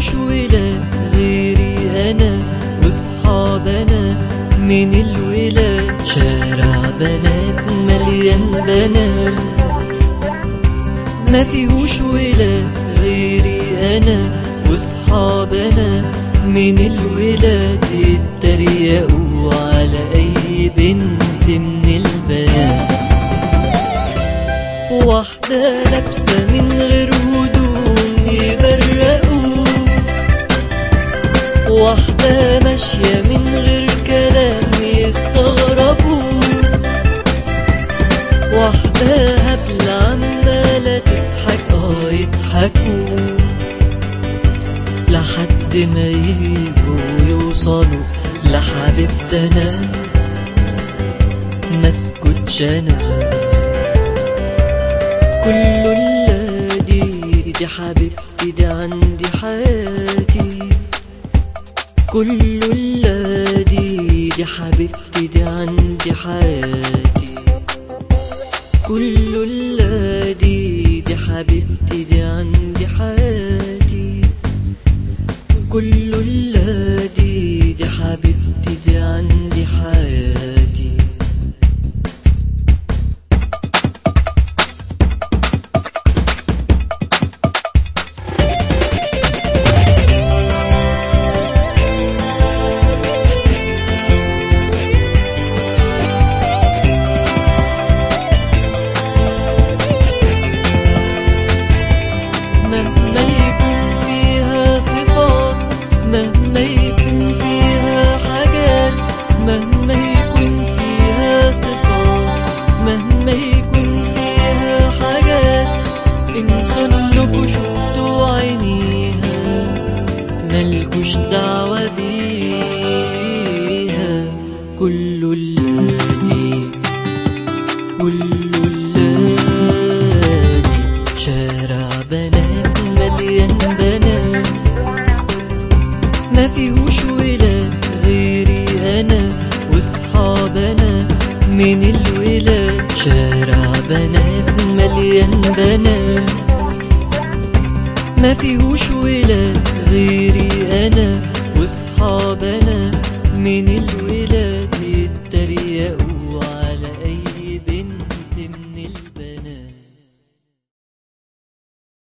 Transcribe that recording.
فيهوش ولاد غيري انا واصحابنا من الولاد شارع بنات مليان بنات ما فيهوش ولاد غيري انا واصحابنا من الولاد يتريقوا على اي بنت من البنات واحدة لابسة من غير هدوم يبرقوا واحدة ماشية من غير كلام يستغربوا واحدة هبلة عمالة تضحك اه يضحكوا لحد ما يجوا يوصلوا لحبيبتنا مسكتش انا كله الا دي دي حبيبتي دي عندي حياتي كله الا دي دي حبيبتي دي عندي حياتي كله الا دي دي حبيبتي دي عندي حياتي كله الا دي دي حبيبتي دي عندي حياتي مهما يكون فيها صفات مهما يكون فيها حاجات مهما يكون فيها صفات مهما يكون فيها حاجات انسوا انكوا شفتوا عينيها ملكوش دعوة بيها كله اللادي كله اللادي شارع بنات مليان بنات ما فيهوش ولاد غيري انا واصحابنا من الولاد شارع بنات مليان بنات ما فيهوش ولاد غيري انا واصحابنا من الولاد